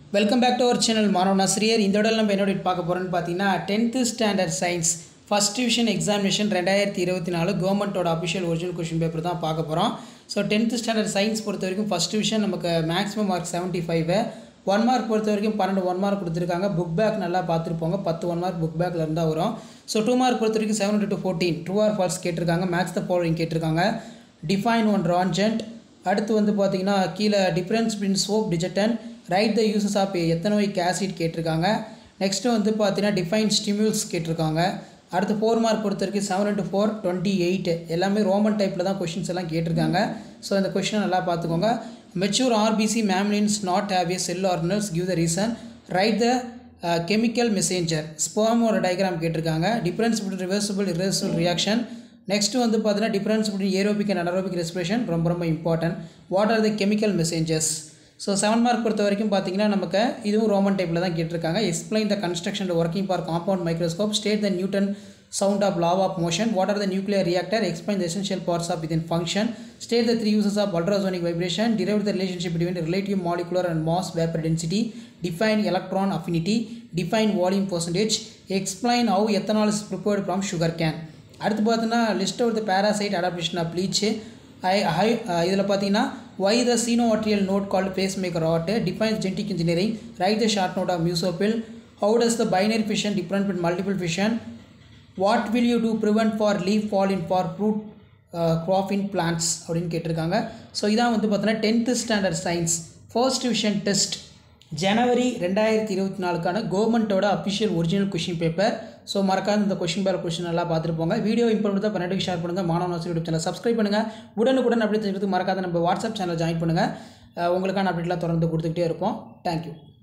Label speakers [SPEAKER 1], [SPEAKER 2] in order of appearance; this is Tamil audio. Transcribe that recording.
[SPEAKER 1] welcome back to our channel மாணவன் ஆசிரியர் இந்த இடத்துல நம்ம என்னோட பார்க்க போகிறோம்னு பார்த்தீங்கன்னா tenth standard science first division examination ரெண்டாயிரத்தி இருபத்தி நாலு கவர்மெண்ட்டோட அஃபிஷியல் ஒரிஜினல் கொஷின் பேப்பர் தான் பார்க்க போகிறோம் ஸோ டென்த்து ஸ்டாண்டர்ட் சயின்ஸ் பொறுத்த வரைக்கும் ஃபஸ்ட் டிவிஷன் நமக்கு maximum mark seventy five one mark பொறுத்த வரைக்கும் பன்னெண்டு ஒன் மார்க் கொடுத்துருக்காங்க புக் பேக் நல்லா பார்த்துருப்போங்க பத்து ஒன் மார்க் புக் பேக்கில் இருந்தால் வரும் ஸோ டூ மார்க் பொறுத்த வரைக்கும் seven to fourteen true or false கேட்டிருக்காங்க மேட்ச் த ஃபாலோவிங் கேட்டிருக்காங்க டிஃபைன் ஒன் ரான்ஜென்ட் அடுத்து வந்து பார்த்தீங்கன்னா கீழே டிஃப்ரென்ஸ் பின் சோப் டிஜெட்டன் write the uses of ethanoic acid கேட்டிருக்காங்க நெக்ஸ்ட்டு வந்து பார்த்தீங்கன்னா டிஃபைன் ஸ்டிமியூல்ஸ் கேட்டிருக்காங்க அடுத்து ஃபோர் மார்க் பொறுத்த வரைக்கும் seven into four twenty eight எல்லாமே ரோமன் டைப்பில் தான் கொஷின்ஸ் எல்லாம் கேட்டிருக்காங்க ஸோ இந்த கொஷினை நல்லா பார்த்துக்கோங்க mature RBC mammalians not have a cell organelles give the reason write the chemical messenger ஸ்போமோட டயக்ராம் கேட்டிருக்காங்க difference between reversible irreversible reaction next வந்து பார்த்தீங்கன்னா difference between aerobic and anaerobic respiration ரொம்ப ரொம்ப important what are the chemical messengers so seven mark பொறுத்த வரைக்கும் பார்த்தீங்கன்னா நமக்கு இதுவும் ரோமன் டைப்பில் தான் கேட்டிருக்காங்க explain the construction working for compound microscope state the Newton sound of law of motion what are the nuclear reactor explain the essential parts of within function state the three uses of ultrasonic vibration derive the relationship between the relative molecular and mass vapor density define electron affinity define volume percentage explain how ethanol is prepared from sugar cane அடுத்து பார்த்தீங்கன்னா list of the parasite adaptation of leech I high இதில் பார்த்தீங்கன்னா why the sinoatrial node called pacemaker add defines genetic engineering write the short note of mesophyll how does the binary fission different with multiple fission what will you do prevent for leaf fall in for fruit crop in plants அப்படின்னு கேட்டிருக்காங்க ஸோ இதான் வந்து பார்த்தீங்கன்னா tenth standard science first division test ஜனவரி ரெண்டாயிரத்தி இருபத்தி நாலுக்கான கவர்மெண்ட்டோட official original question paper so மறக்காத இந்த கொஷின் பேப்பர் கொஷின் நல்லா பார்த்துட்டு போங்க வீடியோ இம்பார்ட் தான் பண்ணிட்டு ஷேர் பண்ணுங்கள் மாணவ யூடியூப் சேனல் சப்ஸ்கிரைப் பண்ணுங்கள் உடனுக்குடன் அப்படி தெரிஞ்சதுக்கு மறக்காத நம்ம வாட்ஸ்அப் சேனல் ஜாயின் பண்ணுங்கள் உங்களுக்கான அப்டேட்லாம் தொடர்ந்து கொடுத்துக்கிட்டே இருப்போம் தேங்க்யூ